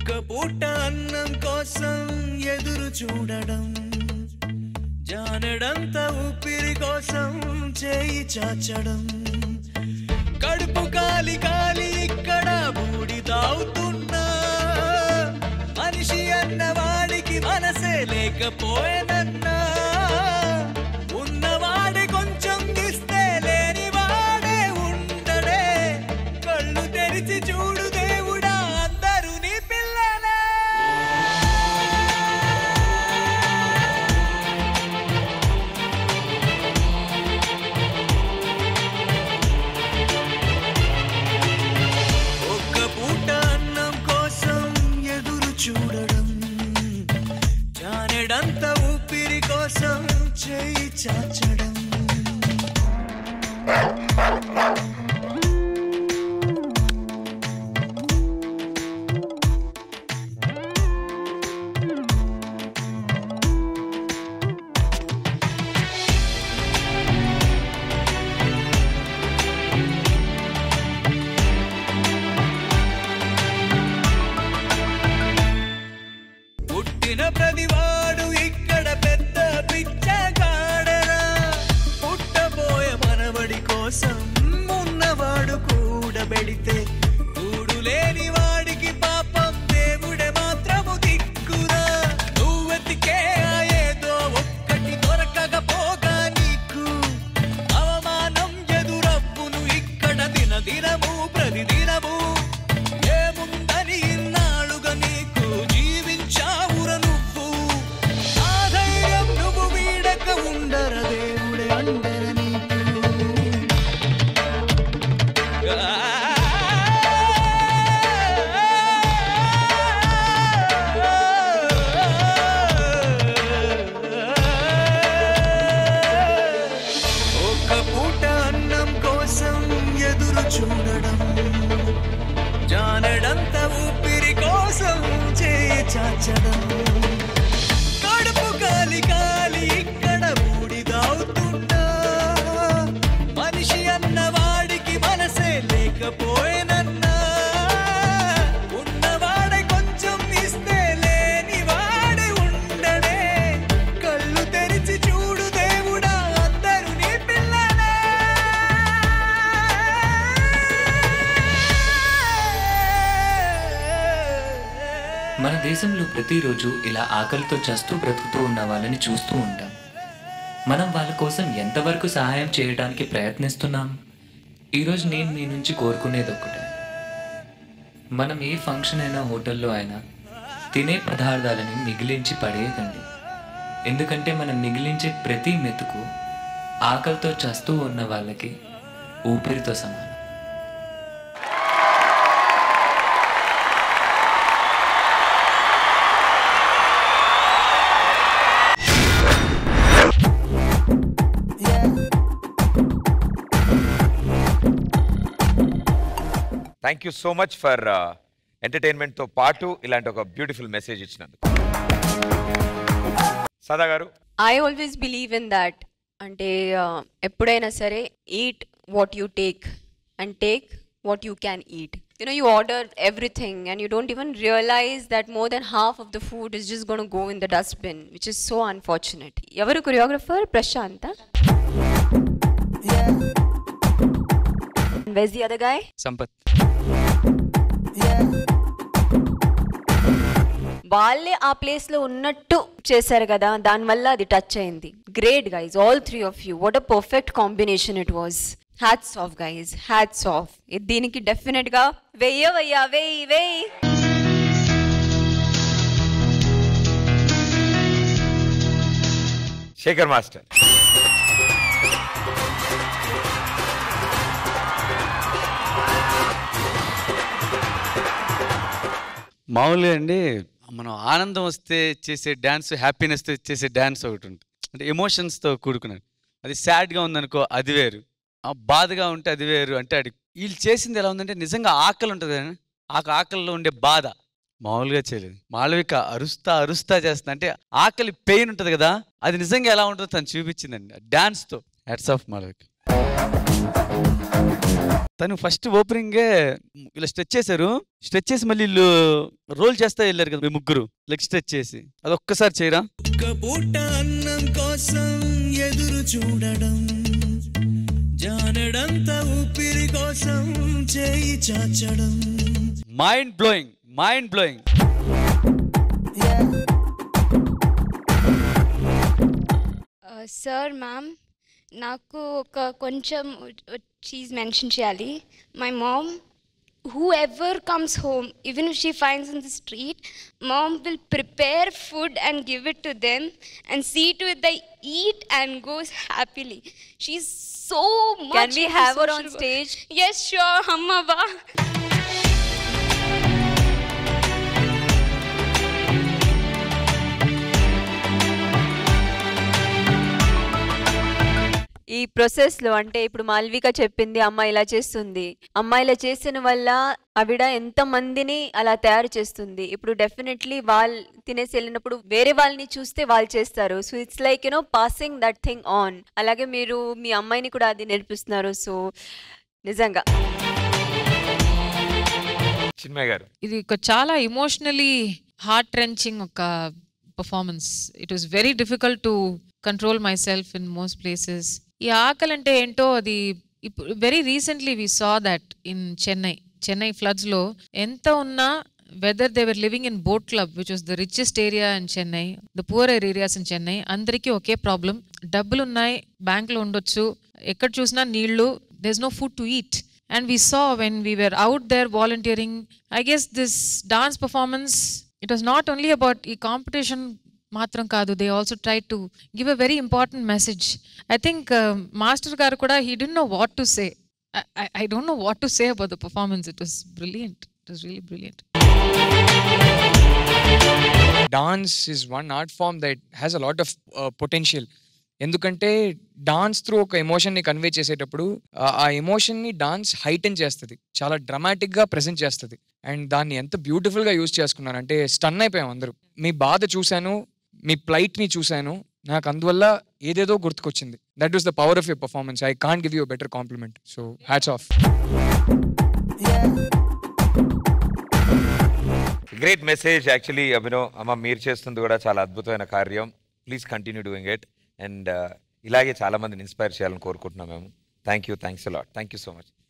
ఒక్క పూట అన్నం కోసం ఎదురు చూడడం జానడంత ఊపిరి కోసం చేయి చాచడం కడుపు కాలి కాలి ఇక్కడ బూడి తాగుతున్నా మనిషి అన్న వాడికి మనసే లేకపోయేనన్నా ఉన్నవాడి కొంచెం ఇస్తే లేని వాడే ఉండడే కళ్ళు తెరిచి చూడు దేవుడా అందరూ నీ పిల్లలే ఒక్క పూట అన్నం కోసం ఎదురు చూడడం జానెడంత ఊపిరి కోసం చేయి చాచడం పుట్టిన ప్రతివాడు ఇక్కడ పెద్ద పిచ్చగాడరా పుట్టబోయే మనవడి కోసం ఉన్నవాడు కూడబెడితే కూడు లేని వాడికి పాపం దేవుడే మాత్రము దిక్కురా నువ్వెతికే ఆ ఏదో ఒక్కటి దొరకకపోగా నీకు అవమానం ఎదురప్పును ఇక్కడ దిన దినము ప్రతిదినము ఏముందని ఇన్నాళ్ళుగా నీకు జీవించావుర నువ్వు ఆ ధైర్యం నువ్వు వీడక ఉండర దేవుడే అండర నీకు ఒక్క పూట అన్నం కోసం ఎదురు చూడడం జానడంత ఊపిరి కోసం చేయి చాచడం కడుపు కాలి కాలి ఇక్కడ బూడిదవుతున్నా మనిషి అన్న వాడికి మనసే లేకపోయేనన్నా ఉన్నవాడే కొంచెం ఇస్తే లేని వాడే ఉండడే కళ్ళు తెరిచి చూడు దేవుడా అందరూ నీ పిల్లలే మన దేశంలో ప్రతిరోజు ఇలా ఆకలితో చస్తూ బ్రతుకుతూ ఉన్న వాళ్ళని చూస్తూ ఉంటాం మనం వాళ్ళ కోసం ఎంతవరకు సహాయం చేయడానికి ప్రయత్నిస్తున్నాం ఈరోజు నేను మీ నుంచి కోరుకునేది ఒకటే మనం ఏ ఫంక్షన్ అయినా హోటల్లో అయినా తినే పదార్థాలని మిగిలించి పడేయకండి ఎందుకంటే మనం మిగిలించే ప్రతి మెతుకు ఆకలితో చస్తూ ఉన్న వాళ్ళకి ఊపిరితో సమానం thank you so much for ఎంటర్టైన్మెంట్తో పాటు ఇలాంటి ఒక బ్యూటిఫుల్ మెసేజ్ ఇచ్చినందుకు Sada garu I always believe in that అంటే uh, ఎప్పుడైనా సరే eat what you take and take what you can eat you know you order everything and you don't even realise that more than half of the food is just gonna go in the dustbin which is so unfortunate ఎవరు choreographer Prashanth వెజ్ the other guy Sampath వాళ్ళే ఆ place లో ఉన్నట్టు చేశారు కదా దానివల్ల అది టచ్ అయింది great guys all three of you what a perfect combination it was hats off guys hats off దీనికి డెఫినెట్ గా వెయ్యవయ్యా వెయ్యి వెయ్యి శేఖర్ మాస్టర్ మామూలుగా అండి మనం ఆనందం వస్తే చేసే డ్యాన్స్ హ్యాపీనెస్తో చేసే డ్యాన్స్ ఒకటి ఉంటుంది అంటే ఎమోషన్స్తో కూడుకున్నది అది సాడ్గా ఉందనుకో అది వేరు ఆ బాధగా ఉంటే అది వేరు అంటే అది వీళ్ళు చేసింది ఎలా ఉందంటే నిజంగా ఆకలి ఉంటుంది కదా, ఆ ఆకలిలో ఉండే బాధ మామూలుగా చేయలేదు మాళవిక అరుస్తా అరుస్తా చేస్తుంది అంటే ఆకలి పెయిన్ ఉంటుంది కదా అది నిజంగా ఎలా ఉంటుందో తను చూపించిందండి డ్యాన్స్తో హెడ్స్ ఆఫ్ మాళవిక తను ఫస్ట్ ఓపెనింగే ఇలా స్ట్రెచ్ చేశారు స్ట్రెచ్ చేసి మళ్ళీ వీళ్ళు రోల్ చేస్తా వెళ్ళారు కదా మీ ముగ్గురు లెగ్ స్ట్రెచ్ చేసి అది ఒక్కసారి చేయరా ఒక్క పూట అన్నం కోసం ఎదురు చూడడం జానడంత ఊపిరి కోసం చేయి చాచడం mind blowing mind blowing sir ma'am నాకు ఒక కొంచెం చీజ్ మెన్షన్ చేయాలి my mom whoever comes home even if she fines in the street mom will prepare food and give it to them and see to it the eat and goes happily she so Can we have her on stage? Yes sure అమ్మవా ఈ process లో అంటే ఇప్పుడు మాల్విక చెప్పింది అమ్మ ఇలా చేస్తుంది అమ్మ ఇలా చేసిన వల్ల ఆవిడ ఎంత మందిని అలా తయారు చేస్తుంది ఇప్పుడు డెఫినెట్లీ వాళ్ళు తినేసి వెళ్ళినప్పుడు వేరే వాళ్ళని చూస్తే వాళ్ళు చేస్తారు so it's like you know passing that thing on అలాగే మీరు మీ అమ్మాయిని కూడా అది నేర్పిస్తున్నారు సో నిజంగా చిన్మయ్య గారు ఇది ఒక చాలా ఇమోషనలీ హార్ట్ రెంచింగ్ ఒక performance it was very difficult to control myself in most places ఈ ఆకలి అంటే ఏంటో అది ఇప్పుడు very recently we saw that in Chennai Chennai ఫ్లడ్స్లో ఎంత ఉన్నా whether they were living in boat club which was the richest area in Chennai the poor areas in Chennai అందరికీ ఒకే ప్రాబ్లం డబ్బులు ఉన్నాయి బ్యాంక్లో ఉండొచ్చు ఎక్కడ చూసినా నీళ్లు there is no food to eat and we saw when we were out there volunteering i guess this dance performance it was not only about e competition matram kadu they also tried to give a very important message i think uh, master garu kuda he didn't know what to say I, I, I don't know what to say about the performance it was brilliant it was really brilliant dance is one art form that has a lot of potential ఎందుకంటే dance through ఒక ఎమోషన్ని convey చేసేటప్పుడు ఆ- ఆ ఎమోషన్ని dance హైటెన్ చేస్తుంది చాలా డ్రమాటిక్గా present చేస్తుంది and దాన్ని ఎంత బ్యూటిఫుల్గా యూజ్ చేసుకున్నాను అంటే స్టన్ అయిపోయాం అందరూ మీ బాధ చూశాను మీ ప్లైట్ని చూశాను నాకు అందువల్ల ఏదేదో గుర్తుకొచ్చింది that is the power of your performance I can't give you better compliment so hats off great message actually Abhinav అమ్మ మీరు చేస్తుంది కూడా చాలా అద్భుతమైన కార్యం please continue doing it and ఇలాగే చాలా మందిని ఇన్స్పైర్ చేయాలని కోరుకుంటున్నాం మేము thank you thanks a lot thank you so much